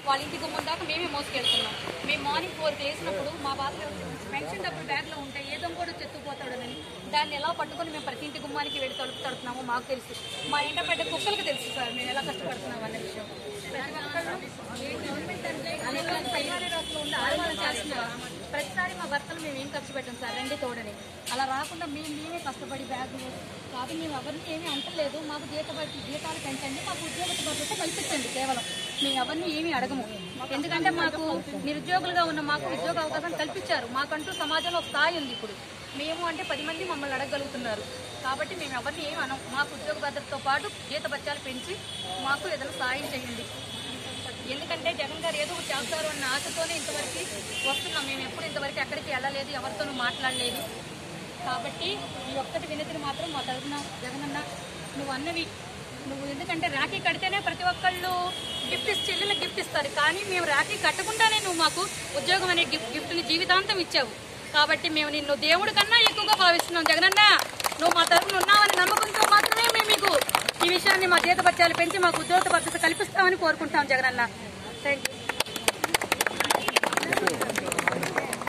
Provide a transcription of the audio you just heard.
వాళ్ళ ఇంటి గుమ్మం దాకా మేమే మోసుకెళ్తున్నాం మేము మార్నింగ్ ఫోర్కి లేసినప్పుడు మా బాధ పెన్షన్ డబ్బులు బ్యాగ్లో ఉంటే ఏదో కూడా చెత్తుకుపోతాడని దాన్ని ఎలా పట్టుకొని మేము ప్రతి ఇంటి గుమ్మానికి వెళ్ళి తలుపు తడుపుతున్నామో మాకు తెలుసు మా ఇంట పెద్ద కుక్కలకు తెలుసు సార్ మేము ఎలా కష్టపడుతున్నాం అనే విషయం ప్రతి ఒక్కళ్ళు ఏ గవర్నమెంట్ అంటే అనేక పరిహార రాష్ట్రంలో ఉండి ఆడవాళ్ళు చేస్తున్నారు ప్రతిసారి మా భర్తలు మేము ఏం ఖర్చు పెట్టాం సార్ రండి తోడని అలా రాకుండా మేము మేమే కష్టపడి బ్యాగులు కాబట్టి మేము ఎవరిని ఏమీ అంటలేదు మాకు జీత బట్టి జీతాలు పెంచండి మాకు ఉద్యోగ భద్రత కల్పించండి కేవలం మేము ఎవరిని ఏమీ అడగము ఎందుకంటే మాకు నిరుద్యోగులుగా ఉన్న మాకు ఉద్యోగ అవకాశం కల్పించారు మాకంటూ సమాజంలో ఒక స్థాయి ఉంది ఇప్పుడు మేము అంటే పది మంది మమ్మల్ని అడగగలుగుతున్నారు కాబట్టి మేము ఎవరిని ఏమి అనం మాకు ఉద్యోగ భద్రతతో పాటు జీత బత్యాలు పెంచి మాకు ఏదైనా సాయం చేయండి ఎందుకంటే జగన్ గారు ఏదో ఒకటి చేస్తారు అన్న ఆశతోనే ఇంతవరకు వస్తున్నాం మేము ఎప్పుడు ఇంతవరకు ఎక్కడికి వెళ్ళలేదు ఎవరితోనూ మాట్లాడలేదు కాబట్టి ఈ ఒక్కటి వినతిని మాత్రం మా తరఫున జగనన్న నువ్వు అన్నవి నువ్వు ఎందుకంటే రాఖీ కడితేనే ప్రతి ఒక్కళ్ళు గిఫ్ట్ ఇచ్చి చెల్లెలకు గిఫ్ట్ ఇస్తారు కానీ మేము రాఖీ కట్టకుండానే నువ్వు మాకు ఉద్యోగం అనే గిఫ్ట్ గిఫ్ట్ని జీవితాంతం ఇచ్చావు కాబట్టి మేము నిన్ను దేవుడి కన్నా ఎక్కువగా భావిస్తున్నాం జగనన్న నువ్వు మా తరఫున ఉన్నావని నమ్మకంతో మాత్రమే మేము మీకు ఈ విషయాన్ని మా జీత బత్యాలు పెంచి మాకు ఉద్యోగ భద్రత కల్పిస్తామని కోరుకుంటాం జగనన్న థ్యాంక్ యూ